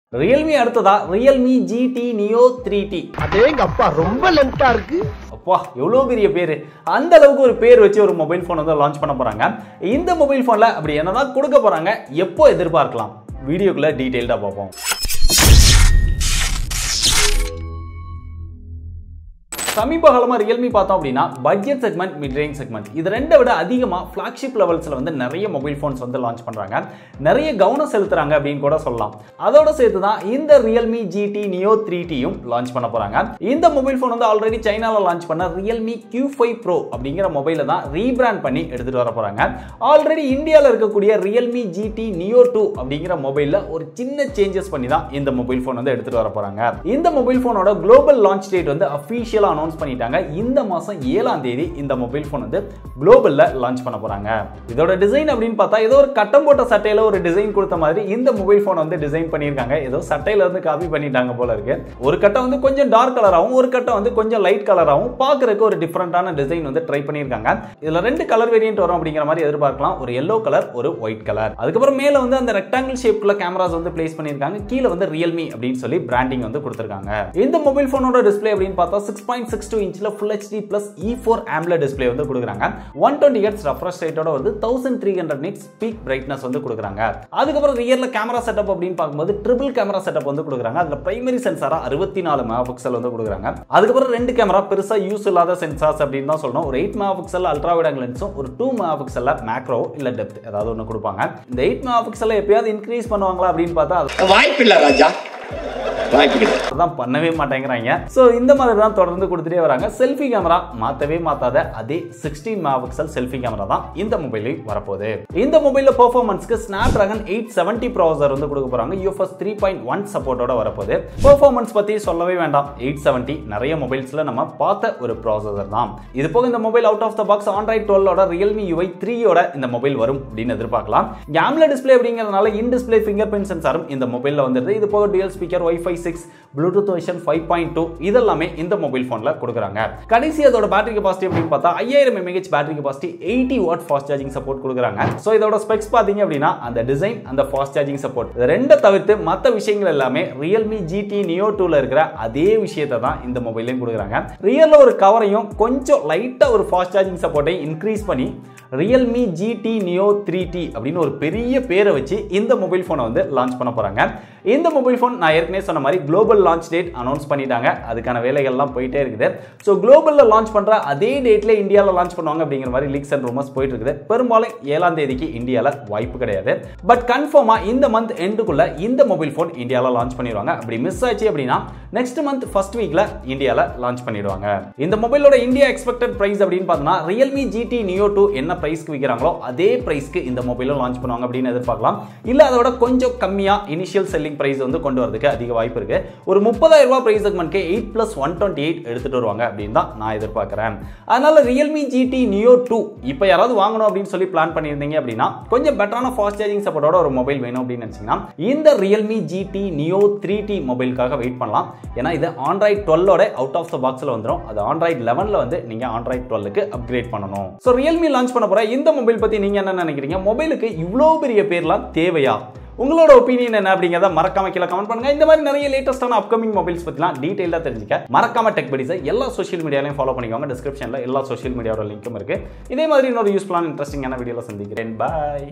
Realme அடுத்ததா Realme GT Neo three T அதேங்க அப்பா ரொம்ப லென்த்தா இருக்கு அப்பா எவ்வளோ பெரிய பேர் அந்த அளவுக்கு ஒரு பேர் வச்சு ஒரு மொபைல் ஃபோன் வந்து லான்ச் பண்ண போறாங்க இந்த மொபைல் ஃபோனில் அப்படி என்னதான் கொடுக்க போறாங்க எப்போ எதிர்பார்க்கலாம் வீடியோக்குள்ள டீட்டெயில்டாக பார்ப்போம் சமீப காலமாக ரியல்மி பார்த்தோம் அப்படின்னா budget segment mid range segment இது ரெண்டை விட அதிகமாக ஃப்ளாக்ஷிப் லெவல்ஸில் வந்து நிறைய மொபைல் ஃபோன்ஸ் வந்து லான்ச் பண்ணுறாங்க நிறைய கவனம் செலுத்துறாங்க அப்படின்னு கூட சொல்லலாம் அதோட சேர்த்து தான் இந்த ரியல்மி ஜிடி நியோ த்ரீ டியும் லான்ச் பண்ண போகிறாங்க இந்த மொபைல் ஃபோன் வந்து ஆல்ரெடி சைனாவில் லான்ச் பண்ண ரியல்மி கியூ ஃபைவ் ப்ரோ அப்படிங்கிற மொபைலை தான் ரீபிராண்ட் பண்ணி எடுத்துகிட்டு வர போகிறாங்க ஆல்ரெடி இந்தியாவில் இருக்கக்கூடிய ரியல்மி ஜிடி நியோ டூ அப்படிங்கிற மொபைலில் ஒரு சின்ன சேஞ்சஸ் பண்ணி தான் இந்த மொபைல் ஃபோன் வந்து எடுத்துகிட்டு வர போகிறாங்க இந்த மொபைல் ஃபோனோட குளோபல் லான்ச் டேட் வந்து அஃபீஷியலாக அனௌன்ஸ் பண்ணிட்டாங்க இந்த மாதம் ஏழாம் தேதி இந்த மொபைல் ஃபோன் வந்து குளோபலில் லான்ச் பண்ண போகிறாங்க இதோட டிசைன் அப்படின்னு பார்த்தா ஏதோ ஒரு கட்டம் போட்ட சட்டையில் ஒரு டிசைன் கொடுத்த மாதிரி இந்த மொபைல் ஃபோன் வந்து டிசைன் பண்ணியிருக்காங்க ஏதோ சட்டையில இருந்து காப்பி பண்ணிட்டாங்க போல இருக்கு ஒரு கட்டம் வந்து கொஞ்சம் டார்க் கலராகவும் ஒரு கட்டம் வந்து கொஞ்சம் லைட் கலராகவும் பார்க்கறதுக்கு ஒரு டிஃப்ரெண்டான டிசைன் வந்து ட்ரை பண்ணியிருக்காங்க இதில் ரெண்டு கலர் வேரியன்ட் வரும் அப்படிங்கிற மாதிரி எதிர்பார்க்கலாம் ஒரு எல்லோ கலர் ஒரு ஒயிட் கலர் அதுக்கப்புறம் மேலே வந்து அந்த ரெக்டாங்கிள் ஷேப்ல கேமராஸ் வந்து பிளேஸ் பண்ணியிருக்காங்க கீழே வந்து ரியல்மி அப்படின்னு சொல்லி பிராண்டிங் வந்து கொடுத்துருக்காங்க இந்த மொபைல் ஃபோனோட டிஸ்பிளே அப்படின்னு பார்த்தா சிக்ஸ் பாயிண்ட் சிக்ஸ் டூ இன்ச்சில் full HD plus E four AMOLED display வந்து கொடுக்குறாங்க ஒன் டுவெண்ட்டி ஹெட்ஸ் ரெஃப்ரெஷ் ரேட்டோட வந்து thousand three hundred nits peak brightness வந்து கொடுக்குறாங்க அதுக்கப்புறம் ரியரில் கேமரா செட்டப் அப்படின்னு பார்க்கும்போது ட்ரிபிள் கேமரா செட்டப் வந்து கொடுக்குறாங்க அதில் பிரைமரி சென்சாரா அறுபத்தி நாலு மெகா பிக்சல் வந்து கொடுக்குறாங்க அதுக்கப்புறம் ரெண்டு கேமரா பெருசாக யூஸ் இல்லாத சென்சார்ஸ் அப்படின்னு தான் சொல்லணும் ஒரு eight megapixel ultra wide லென்ஸும் ஒரு டூ மெகா பிக்சல்ல மேக்ரோ இல்லை டெப்த் ஏதாவது ஒன்று கொடுப்பாங்க இந்த எயிட் மெகா பிக்சல்ல எப்பயாவது இன்க்ரீஸ் பண்ணுவாங்களா அப்படின்னு பார்த்தா அது வாய்ப்பில்லை ராஜா வாய்ப்பில்லை அதான் பண்ணவே மாட்டேங்கிறாங்க ஸோ இந்த மாதிரி தான் தொடர்ந்து கொடுத்துட்டே வராங்க செல்ஃபி கேமரா மாற்றவே மாற்றாத அதே sixteen megapixel selfie camera தான் இந்த மொபைலையும் வரப்போகுது இந்த மொபைலில் பெர்ஃபார்மன்ஸ்க்கு Snapdragon eight seventy processor வந்து கொடுக்க போகிறாங்க யூஎஃப்எஸ் த்ரீ பாயிண்ட் ஒன் சப்போர்ட்டோட வரப்போகுது பெர்ஃபார்மன்ஸ் பற்றி சொல்லவே வேண்டாம் எயிட் செவன்ட்டி நிறைய மொபைல்ஸில் நம்ம பார்த்த ஒரு ப்ராசஸர் தான் இது போக இந்த mobile out of the box Android டுவெல்லோட ரியல்மி யூஐ த்ரீயோட இந்த மொபைல் வரும் அப்படின்னு எதிர்பார்க்கலாம் கேம்ல டிஸ்பிளே அப்படிங்கிறதுனால இன் டிஸ்பிளே ஃபிங்கர் பிரிண்ட் சென்சாரும் இந்த மொபைலில் வந்துருது இது போக dual speaker wifi six Bluetooth version five point two இதெல்லாமே இந்த மொபைல் ஃபோனில் கொடுக்குறாங்க கடைசி அதோட பேட்டரி கெபாசிட்டி அப்படின்னு பார்த்தா ஐயாயிரம் mAh battery capacity eighty watt fast charging support கொடுக்குறாங்க ஸோ இதோட ஸ்பெக்ஸ் பார்த்தீங்க அப்படின்னா அந்த டிசைன் அந்த ஃபாஸ்ட் சார்ஜிங் சப்போர்ட் இது ரெண்டை தவிர்த்து மற்ற விஷயங்கள் எல்லாமே ரியல்மி ஜிடி நியோ டூவில் இருக்கிற அதே விஷயத்தை தான் இந்த மொபைலையும் கொடுக்குறாங்க ரியலில் ஒரு கவரையும் கொஞ்சம் லைட்டாக ஒரு ஃபாஸ்ட் சார்ஜிங் சப்போர்ட்டையும் இன்க்ரீஸ் பண்ணி Realme GT Neo three T அப்படின்னு ஒரு பெரிய பேரை வச்சு இந்த மொபைல் ஃபோனை வந்து லான்ச் பண்ண போகிறாங்க இந்த மொபைல் ஃபோன் நான் ஏற்கனவே சொன்ன மாதிரி குளோபல் லான்ச் டேட் அனௌன்ஸ் பண்ணிட்டாங்க அதுக்கான வேலைகள்லாம் போயிட்டே இருக்குது ஸோ குளோபலில் லான்ச் பண்ணுற அதே டேட்டில் இந்தியாவில் லான்ச் பண்ணுவாங்க அப்படிங்கிற மாதிரி லீக்ஸ் அண்ட் ரூமர்ஸ் போயிட்டு இருக்குது பெரும்பாலும் ஏழாம் தேதிக்கு இந்தியாவில் வாய்ப்பு கிடையாது பட் கன்ஃபார்மாக இந்த மந்த் எண்டுக்குள்ள இந்த மொபைல் ஃபோன் இந்தியாவில் லான்ச் பண்ணிடுவாங்க அப்படி மிஸ் ஆச்சு அப்படின்னா நெக்ஸ்ட் மந்த் ஃபர்ஸ்ட் வீக்ல இந்தியாவில் லான்ச் பண்ணிடுவாங்க இந்த மொபைலோட இந்தியா எக்ஸ்பெக்டட் பிரைஸ் அப்படின்னு பார்த்தோம்னா ரியல்மி ஜிடி நியோ டூ என்ன பிரைஸ்க்கு விற்கிறாங்களோ அதே பிரைஸ்க்கு இந்த மொபைலும் லான்ச் பண்ணுவாங்க அப்படின்னு எதிர்பார்க்கலாம் இல்லை அதோட கொஞ்சம் கம்மியாக இனிஷியல் செல்லிங் பிரைஸ் வந்து கொண்டு வரதுக்கு அதிக வாய்ப்பு இருக்கு ஒரு முப்பதாயிரம் ரூபாய் பிரைஸ் செக்மெண்ட்க்கு eight plus one twenty eight எடுத்துட்டு வருவாங்க அப்படின்னு தான் நான் எதிர்பார்க்குறேன் அதனால ரியல்மி ஜிடி நியோ டூ இப்போ யாராவது வாங்கணும் அப்படின்னு சொல்லி பிளான் பண்ணியிருந்தீங்க அப்படின்னா கொஞ்சம் பெட்டரான ஃபாஸ்ட் சார்ஜிங் சப்போர்ட்டோட ஒரு மொபைல் வேணும் அப்படின்னு நினச்சிங்கன்னா இந்த Realme GT Neo three T மொபைலுக்காக வெயிட் பண்ணலாம் ஏன்னா இது ஆண்ட்ராய்ட் டுவெல்லோட அவுட் ஆஃப் த பாக்ஸில் வந்துடும் அது ஆண்ட்ராய்ட் லெவனில் வந்து நீங்கள் ஆண்ட்ராய்ட் டுவெல்லுக்கு அப்கிரேட் பண்ணணும் ஸோ ரியல்மி லான்ச் பண்ண போகிற இந்த மொபைல் பற்றி நீங்கள் என்ன நினைக்கிறீங்க மொபைலுக்கு இவ்வளோ பெரிய பேர்லாம் தேவையா உங்களோட ஒப்பீனியன் என்ன அப்படிங்கிறத மறக்காம கீழே கமெண்ட் பண்ணுங்க இந்த மாதிரி நிறைய லேட்டஸ்டான அப்கமிங் மொபைல்ஸ் பற்றிலாம் டீட்டெயிலாக தெரிஞ்சுக்க மறக்காம டெக் படிஸை எல்லா சோஷியல் மீடியாலையும் ஃபாலோ பண்ணிக்கோங்க டிஸ்கிரிப்ஷனில் எல்லா சோஷியல் மீடியாவோட லிங்க்கும் இருக்கு இதே மாதிரி இன்னொரு யூஸ்ஃபுல்லான இன்ட்ரெஸ்டிங்கான வீடியோவில் சந்திக்கிறேன் பாய்